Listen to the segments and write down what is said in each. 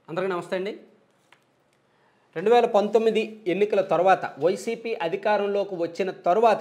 అందరికీ నమస్తే అండి రెండు వేల పంతొమ్మిది ఎన్నికల తర్వాత వైసీపీ అధికారంలోకి వచ్చిన తరువాత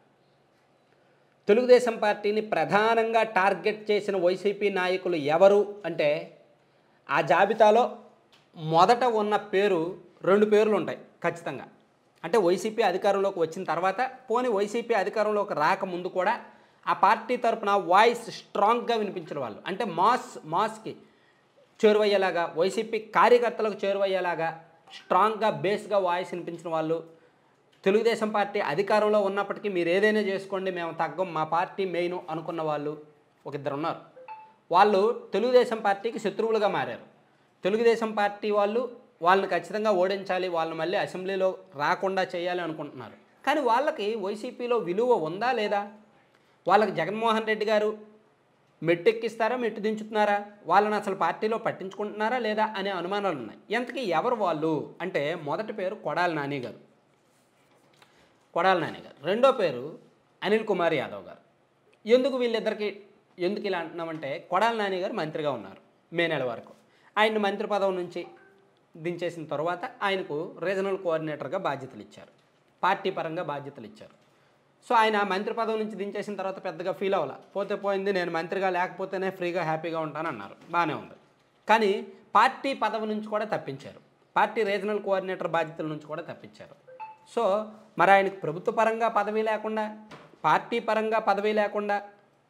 తెలుగుదేశం పార్టీని ప్రధానంగా టార్గెట్ చేసిన వైసీపీ నాయకులు ఎవరు అంటే ఆ జాబితాలో మొదట ఉన్న పేరు రెండు పేర్లు ఉంటాయి ఖచ్చితంగా అంటే వైసీపీ అధికారంలోకి వచ్చిన తర్వాత పోనీ వైసీపీ అధికారంలోకి రాకముందు కూడా ఆ పార్టీ తరపున వాయిస్ స్ట్రాంగ్గా వినిపించిన వాళ్ళు అంటే మాస్ మాస్కి చేరువయ్యేలాగా వైసీపీ కార్యకర్తలకు చేరువయ్యేలాగా స్ట్రాంగ్గా బేస్గా వాయిస్ వినిపించిన వాళ్ళు తెలుగుదేశం పార్టీ అధికారంలో ఉన్నప్పటికీ మీరు ఏదైనా చేసుకోండి మేము తగ్గం మా పార్టీ మెయిన్ అనుకున్న వాళ్ళు ఒక ఇద్దరు ఉన్నారు వాళ్ళు తెలుగుదేశం పార్టీకి శత్రువులుగా మారారు తెలుగుదేశం పార్టీ వాళ్ళు వాళ్ళని ఖచ్చితంగా ఓడించాలి వాళ్ళని మళ్ళీ అసెంబ్లీలో రాకుండా చేయాలి అనుకుంటున్నారు కానీ వాళ్ళకి వైసీపీలో విలువ ఉందా లేదా వాళ్ళకి జగన్మోహన్ రెడ్డి గారు మెట్టెక్కిస్తారా మెట్టు దించుతున్నారా వాళ్ళని అసలు పార్టీలో పట్టించుకుంటున్నారా లేదా అనే అనుమానాలు ఉన్నాయి ఎంతకీ ఎవరు వాళ్ళు అంటే మొదటి పేరు కొడాలి నాని గారు కొడాలి నాని గారు రెండో పేరు అనిల్ కుమార్ యాదవ్ గారు ఎందుకు వీళ్ళిద్దరికి ఎందుకు ఇలా అంటున్నామంటే కొడాలి నాని గారు మంత్రిగా ఉన్నారు మే నెల వరకు ఆయన మంత్రి పదవి నుంచి దించేసిన తర్వాత ఆయనకు రీజనల్ కోఆర్డినేటర్గా బాధ్యతలు ఇచ్చారు పార్టీ పరంగా బాధ్యతలు ఇచ్చారు సో ఆయన మంత్రి పదవి నుంచి దించేసిన తర్వాత పెద్దగా ఫీల్ అవ్వాల పోతే పోయింది నేను మంత్రిగా లేకపోతేనే ఫ్రీగా హ్యాపీగా ఉంటానన్నారు బాగానే ఉంది కానీ పార్టీ పదవి నుంచి కూడా తప్పించారు పార్టీ రీజనల్ కోఆర్డినేటర్ బాధ్యతల నుంచి కూడా తప్పించారు సో మరి ఆయనకు ప్రభుత్వ పరంగా పదవి లేకుండా పార్టీ పరంగా పదవి లేకుండా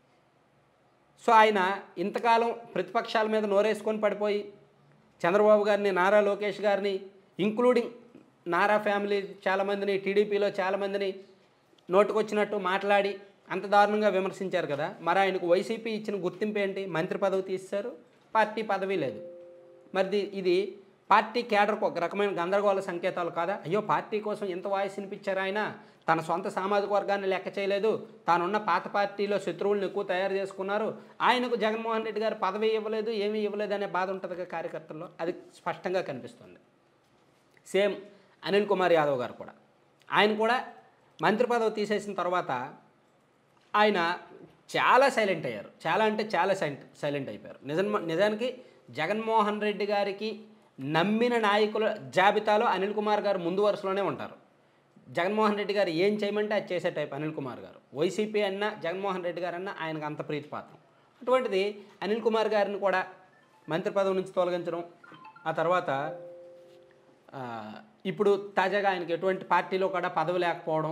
సో ఆయన ఇంతకాలం ప్రతిపక్షాల మీద నోరేసుకొని పడిపోయి చంద్రబాబు గారిని నారా లోకేష్ గారిని ఇంక్లూడింగ్ నారా ఫ్యామిలీ చాలామందిని టీడీపీలో చాలామందిని నోటుకొచ్చినట్టు మాట్లాడి అంత దారుణంగా విమర్శించారు కదా మరి ఆయనకు వైసీపీ ఇచ్చిన గుర్తింపు ఏంటి మంత్రి పదవి తీస్తారు పార్టీ పదవి లేదు మరి ది- ఇది పార్టీ కేడర్కు ఒక రకమైన గందరగోళ సంకేతాలు కాదా అయ్యో పార్టీ కోసం ఎంత వాయిస్ వినిపించారు ఆయన తన సొంత సామాజిక వర్గాన్ని లెక్క చేయలేదు తానున్న పాత పార్టీలో శత్రువులను ఎక్కువ తయారు చేసుకున్నారు ఆయనకు జగన్మోహన్ రెడ్డి గారు పదవి ఇవ్వలేదు ఏమీ ఇవ్వలేదు అనే బాధ ఉంటుంది కదా కార్యకర్తల్లో అది స్పష్టంగా కనిపిస్తుంది సేమ్ అనిల్ కుమార్ యాదవ్ గారు కూడా ఆయన కూడా మంత్రి పదవి తీసేసిన తర్వాత ఆయన చాలా సైలెంట్ అయ్యారు చాలా అంటే చాలా సైలెంట్ సైలెంట్ అయిపోయారు నిజం నిజానికి జగన్మోహన్ రెడ్డి గారికి నమ్మిన నాయకుల జాబితాలో అనిల్ కుమార్ గారు ముందు వరుసలోనే ఉంటారు జగన్మోహన్ రెడ్డి గారు ఏం చేయమంటే అది చేసే టైప్ అనిల్ కుమార్ గారు వైసీపీ అన్నా జగన్మోహన్ రెడ్డి గారు అన్నా ఆయనకు అంత ప్రీతిపాత్రం అటువంటిది అనిల్ కుమార్ గారిని కూడా మంత్రి పదవి నుంచి తొలగించడం ఆ తర్వాత ఆ, ఇప్పుడు తాజాగా ఆయనకి ఎటువంటి పార్టీలో కూడా పదవి లేకపోవడం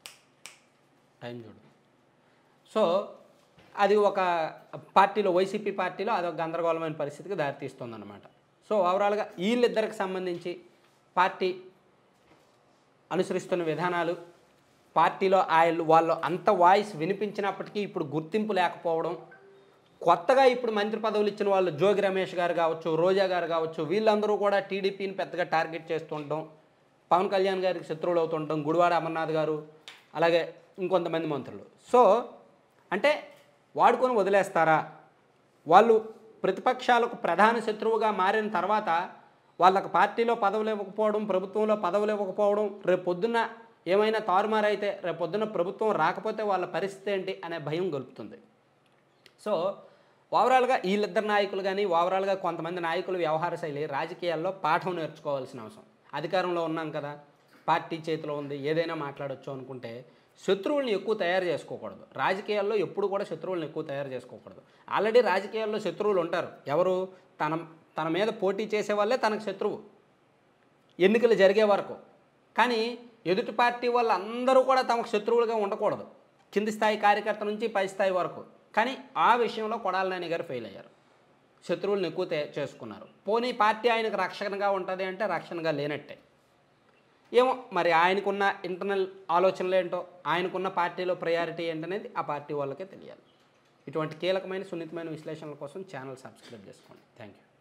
టైం చూడు సో అది ఒక పార్టీలో వైసీపీ పార్టీలో అదొక గందరగోళమైన పరిస్థితికి దారితీస్తుందన్నమాట సో ఓవరాల్గా వీళ్ళిద్దరికి సంబంధించి పార్టీ అనుసరిస్తున్న విధానాలు పార్టీలో ఆయన వాళ్ళు అంత వాయిస్ వినిపించినప్పటికీ ఇప్పుడు గుర్తింపు లేకపోవడం కొత్తగా ఇప్పుడు మంత్రి పదవులు ఇచ్చిన వాళ్ళు జోగి రమేష్ గారు కావచ్చు రోజా గారు కావచ్చు వీళ్ళందరూ కూడా టీడీపీని పెద్దగా టార్గెట్ చేస్తుండటం పవన్ కళ్యాణ్ గారికి శత్రువులు అవుతుండటం గుడివాడ అమర్నాథ్ గారు అలాగే ఇంకొంతమంది మంత్రులు సో అంటే వాడుకొని వదిలేస్తారా వాళ్ళు ప్రతిపక్షాలకు ప్రధాన శత్రువుగా మారిన తర్వాత వాళ్ళకి పార్టీలో పదవులు ఇవ్వకపోవడం ప్రభుత్వంలో పదవులు ఇవ్వకపోవడం రేపు పొద్దున్న ఏమైనా తారుమారైతే రేపు పొద్దున్న ప్రభుత్వం రాకపోతే వాళ్ళ పరిస్థితి ఏంటి అనే భయం గొలుపుతుంది సో ఓవరాల్గా వీళ్ళిద్దరు నాయకులు కానీ ఓవరాల్గా కొంతమంది నాయకుల వ్యవహార శైలి రాజకీయాల్లో పాఠం నేర్చుకోవాల్సిన అవసరం అధికారంలో ఉన్నాం కదా పార్టీ చేతిలో ఉంది ఏదైనా మాట్లాడొచ్చు అనుకుంటే శత్రువుల్ని ఎక్కువ తయారు చేసుకోకూడదు రాజకీయాల్లో ఎప్పుడు కూడా శత్రువులను ఎక్కువ తయారు చేసుకోకూడదు ఆల్రెడీ రాజకీయాల్లో శత్రువులు ఉంటారు ఎవరు తన తన మీద పోటీ చేసే వాళ్ళే తనకు శత్రువు ఎన్నికలు జరిగే వరకు కానీ ఎదుటి పార్టీ వాళ్ళు అందరూ కూడా తమకు శత్రువులుగా ఉండకూడదు కింది స్థాయి కార్యకర్త నుంచి పై స్థాయి వరకు కానీ ఆ విషయంలో కొడాలి నాని గారు ఫెయిల్ అయ్యారు శత్రువులను ఎక్కువ తే- చేసుకున్నారు పోనీ పార్టీ ఆయనకు రక్షణగా ఉంటుంది అంటే రక్షణగా లేనట్టే ఏమో మరి ఆయనకున్న ఇంటర్నల్ ఆలోచనలు ఏంటో ఆయనకున్న పార్టీలో ప్రయారిటీ ఏంటనేది ఆ పార్టీ వాళ్ళకే తెలియాలి ఇటువంటి కీలకమైన సున్నితమైన విశ్లేషణల కోసం ఛానల్ సబ్స్క్రైబ్ చేసుకోండి థ్యాంక్ యూ